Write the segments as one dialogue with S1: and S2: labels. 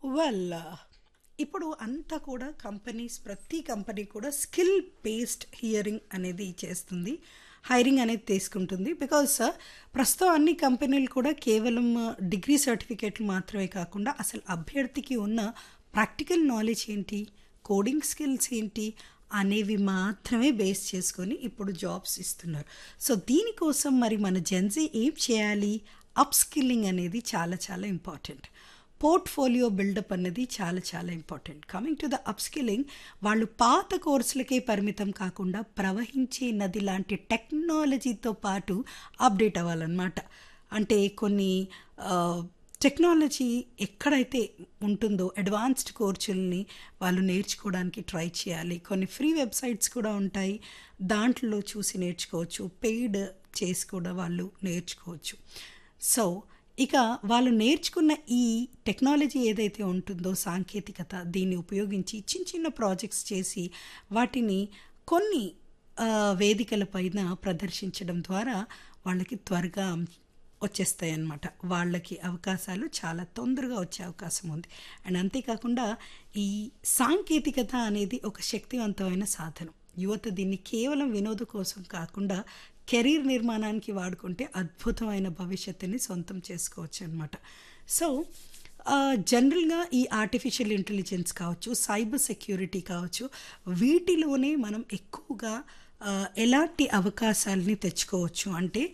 S1: well ఇప్పుడు అంతా కూడా కంపెనీస్ ప్రతి కంపెనీ కూడా స్కిల్ బేస్డ్ హియరింగ్ అనేది చేస్తుంది హైరింగ్ అనేది తీసుకుంటుంది బికాస్ ప్రస్తుతం అన్ని కంపెనీలు కూడా కేవలం డిగ్రీ సర్టిఫికేట్లు మాత్రమే కాకుండా అసలు అభ్యర్థికి ఉన్న ప్రాక్టికల్ నాలెడ్జ్ ఏంటి కోడింగ్ స్కిల్స్ ఏంటి అనేవి మాత్రమే బేస్ చేసుకొని ఇప్పుడు జాబ్స్ ఇస్తున్నారు సో దీనికోసం మరి మన జెన్జీ ఏం చేయాలి అప్ స్కిల్లింగ్ అనేది చాలా చాలా ఇంపార్టెంట్ పోర్ట్ఫోలియో బిల్డప్ అనేది చాలా చాలా important coming to the upskilling వాళ్ళు పాత కోర్సులకే పరిమితం కాకుండా ప్రవహించే నది లాంటి టెక్నాలజీతో పాటు అప్డేట్ అవ్వాలన్నమాట అంటే కొన్ని టెక్నాలజీ ఎక్కడైతే ఉంటుందో అడ్వాన్స్డ్ కోర్సుల్ని వాళ్ళు నేర్చుకోవడానికి ట్రై చేయాలి కొన్ని ఫ్రీ వెబ్సైట్స్ కూడా ఉంటాయి దాంట్లో చూసి నేర్చుకోవచ్చు పెయిడ్ చేసి కూడా వాళ్ళు నేర్చుకోవచ్చు సో ఇక వాళ్ళు నేర్చుకున్న ఈ టెక్నాలజీ ఏదైతే ఉంటుందో సాంకేతికత దీన్ని ఉపయోగించి చిన్న చిన్న ప్రాజెక్ట్స్ చేసి వాటిని కొన్ని వేదికల పైన ప్రదర్శించడం ద్వారా వాళ్ళకి త్వరగా వచ్చేస్తాయి అన్నమాట వాళ్ళకి అవకాశాలు చాలా తొందరగా వచ్చే అవకాశం ఉంది అండ్ అంతేకాకుండా ఈ సాంకేతికత అనేది ఒక శక్తివంతమైన సాధనం యువత దీన్ని కేవలం వినోద కోసం కాకుండా కెరీర్ నిర్మాణానికి వాడుకుంటే అద్భుతమైన భవిష్యత్తుని సొంతం చేసుకోవచ్చు అనమాట సో జనరల్గా ఈ ఆర్టిఫిషియల్ ఇంటెలిజెన్స్ కావచ్చు సైబర్ సెక్యూరిటీ కావచ్చు వీటిలోనే మనం ఎక్కువగా ఎలాంటి అవకాశాలని తెచ్చుకోవచ్చు అంటే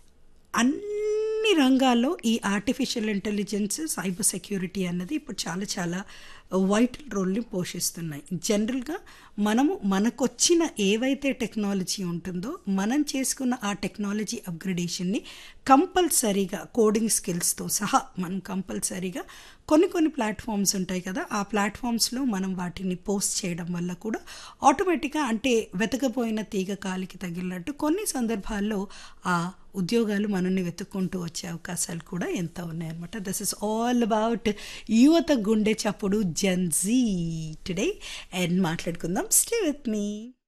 S1: అన్ని రంగాల్లో ఈ ఆర్టిఫిషియల్ ఇంటెలిజెన్స్ సైబర్ సెక్యూరిటీ అన్నది ఇప్పుడు చాలా చాలా వైటల్ రోల్ని పోషిస్తున్నాయి జనరల్గా మనము మనకొచ్చిన ఏవైతే టెక్నాలజీ ఉంటుందో మనం చేసుకున్న ఆ టెక్నాలజీ అప్గ్రేడేషన్ని కంపల్సరీగా కోడింగ్ స్కిల్స్తో సహా మనం కంపల్సరీగా కొన్ని కొన్ని ప్లాట్ఫామ్స్ ఉంటాయి కదా ఆ ప్లాట్ఫామ్స్లో మనం వాటిని పోస్ట్ చేయడం వల్ల కూడా ఆటోమేటిక్గా అంటే వెతకపోయిన తీగ కాలికి తగిలినట్టు కొన్ని సందర్భాల్లో ఆ ఉద్యోగాలు మనల్ని వెతుక్కుంటూ వచ్చే అవకాశాలు కూడా ఎంత ఉన్నాయన్నమాట దిస్ ఇస్ ఆల్ అబౌట్ యువత గుండె చప్పుడు జన్జీ టుడే అండ్ మాట్లాడుకుందాం స్టే విత్ మీ